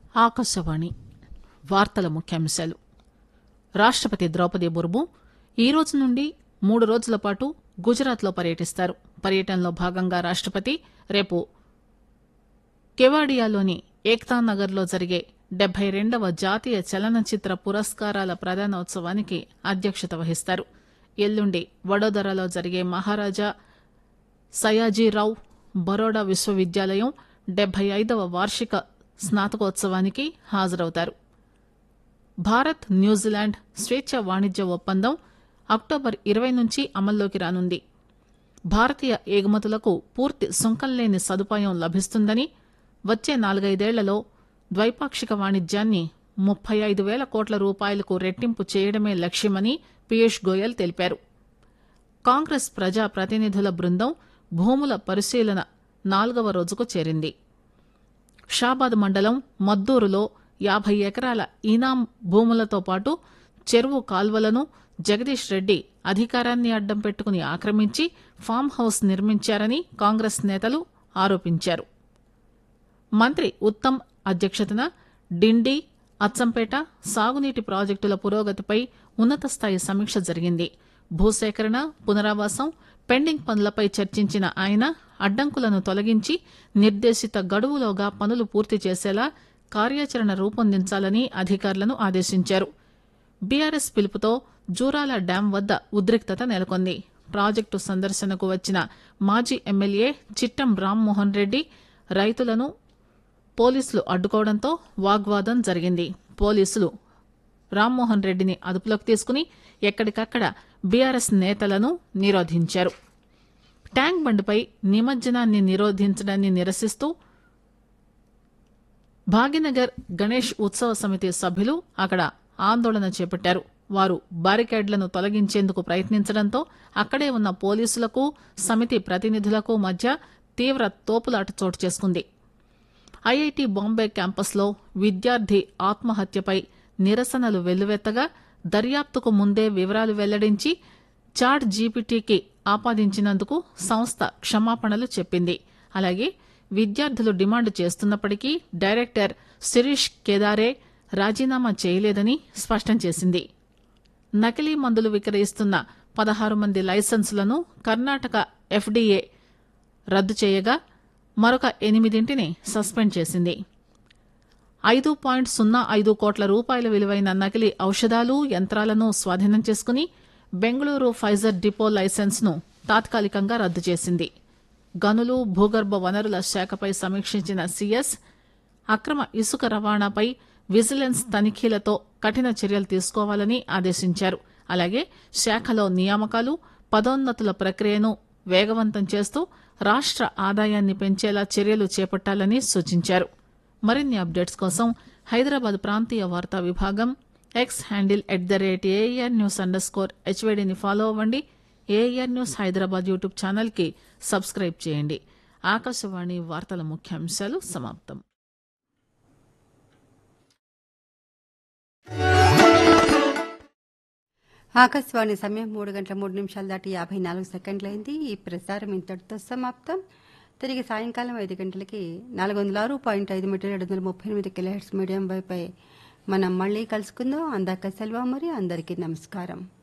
ఆకాశవాణి వార్తల ముఖ్యాంశాలు రాష్టపతి ద్రౌపది ముర్ము ఈ రోజు నుండి మూడు రోజుల పాటు గుజరాత్లో పర్యటిస్తారు పర్యటనలో భాగంగా రాష్టపతి రేపు కెవాడియాలోని ఏక్తా నగర్లో జరిగే డెబ్బై రెండవ జాతీయ చలనచిత్ర పురస్కారాల ప్రదానోత్సవానికి అధ్యక్షత వహిస్తారు ఎల్లుండి వడోదరలో జరిగే మహారాజా సయాజీరావు బరోడా విశ్వవిద్యాలయం డెబ్బై ఐదవ వార్షిక స్నాతకోత్సవానికి హాజరవుతారు భారత్ న్యూజిలాండ్ స్వేచ్ఛ వాణిజ్య ఒప్పందం అక్టోబర్ ఇరవై నుంచి అమల్లోకి రానుంది భారతీయ ఎగుమతులకు పూర్తి సుంకం లేని సదుపాయం లభిస్తుందని వచ్చే నాలుగైదేళ్లలో ద్వైపాక్షిక వాణిజ్యాన్ని ముప్పై ఐదు వేల కోట్ల రూపాయలకు రెట్టింపు చేయడమే లక్ష్యమని పీయూష్ గోయల్ తెలిపారు కాంగ్రెస్ ప్రజా ప్రతినిధుల బృందం భూముల పరిశీలన నాలుగవ రోజుకు చేరింది షాబాద్ మండలం మద్దూరులో యాభై ఎకరాల ఈనాం భూములతో పాటు చెరువు కాల్వలను జగదీష్ రెడ్డి అధికారాన్ని అడ్డం పెట్టుకుని ఆక్రమించి ఫామ్ హౌస్ నిర్మించారని కాంగ్రెస్ నేతలు ఆరోపించారు మంత్రి ఉత్తమ్ అధ్యక్షతన డిండి అచ్చంపేట సాగునీటి ప్రాజెక్టుల పురోగతిపై ఉన్నత స్థాయి సమీక్ష జరిగింది భూసేకరణ పునరావాసం పెండింగ్ పనులపై చర్చించిన ఆయన అడ్డంకులను తొలగించి నిర్దేశిత గడువులోగా పనులు పూర్తి చేసేలా కార్యాచరణ రూపొందించాలని అధికారులను ఆదేశించారు బీఆర్ఎస్ పిలుపుతో జూరాల డ్యాం వద్ద ఉద్రిక్తత నెలకొంది ప్రాజెక్టు సందర్శనకు వచ్చిన మాజీ ఎమ్మెల్యే చిట్టం రామ్మోహన్ రెడ్డి రైతులను పోలీసులు అడ్డుకోవడంతో వాగ్వాదం జరిగింది పోలీసులు రామ్మోహన్ రెడ్డిని అదుపులోకి తీసుకుని ఎక్కడికక్కడ బీఆర్ఎస్ నేతలను నిరోధించారు ట్యాంక్ బండ్పై నిమజ్జనాన్ని నిరోధించడాన్ని నిరసిస్తూ భాగ్యనగర్ గణేష్ ఉత్సవ సమితి సభ్యులు అక్కడ ఆందోళన చేపట్టారు వారు బారికేడ్లను తొలగించేందుకు ప్రయత్నించడంతో అక్కడే ఉన్న పోలీసులకు సమితి ప్రతినిధులకు మధ్య తీవ్ర తోపులాట చోటు చేసుకుంది ఐఐటి బాంబే క్యాంపస్లో విద్యార్థి ఆత్మహత్యపై నిరసనలు వెల్లువెత్తగా దర్యాప్తుకు ముందే వివరాలు వెల్లడించి చాట్ జీపీటీకి ఆపాదించినందుకు సంస్థ క్షమాపణలు చెప్పింది అలాగే విద్యార్థులు డిమాండ్ చేస్తున్నప్పటికీ డైరెక్టర్ శిరీష్ కేదారే రాజీనామా చేయలేదని స్పష్టం చేసింది నకిలీ మందులు విక్రయిస్తున్న పదహారు మంది లైసెన్సులను కర్ణాటక ఎఫ్డీఏ రద్దు చేయగా మరొక ఎనిమిదింటిని సస్పెండ్ చేసింది ఐదు పాయింట్ సున్నా ఐదు కోట్ల రూపాయల విలువైన నకిలీ ఔషధాలు యంత్రాలను స్వాధీనం చేసుకుని బెంగళూరు ఫైజర్ డిపో లైసెన్స్ ను తాత్కాలికంగా రద్దు చేసింది గనులు భూగర్భ వనరుల శాఖపై సమీక్షించిన సీఎస్ అక్రమ ఇసుక రవాణాపై విజిలెన్స్ తనిఖీలతో కఠిన చర్యలు తీసుకోవాలని ఆదేశించారు అలాగే శాఖలో నియామకాలు పదోన్నతుల ప్రక్రియను వేగవంతం చేస్తూ రాష్ట్ర ఆదాయాన్ని పెంచేలా చర్యలు చేపట్టాలని సూచించారు మరిన్ని అప్డేట్స్ కోసం హైదరాబాద్ ప్రాంతీయ వార్తా విభాగం X handle at the rate AIR news under score హెచ్వైడిని ఫాలో అవ్వండి AIR news Hyderabad YouTube channel కి సబ్స్క్రైబ్ చేయండి ఆకాశవాణి వార్తల ముఖ్యాంశాలు సమాప్తం ఆకాశవాణి సమయం మూడు గంటల మూడు నిమిషాలు దాటి యాభై నాలుగు సెకండ్లైంది ఈ ప్రసారం ఇంతటితో సమాప్తం తిరిగి సాయంకాలం ఐదు గంటలకి నాలుగు వందల ఆరు పాయింట్ ఐదు మీటర్ ఏడు వందల ముప్పై ఎనిమిది కిలోహెట్స్ మీడియం వైపై మనం మళ్ళీ కలుసుకుందాం అందాక సెలవు మరి అందరికీ నమస్కారం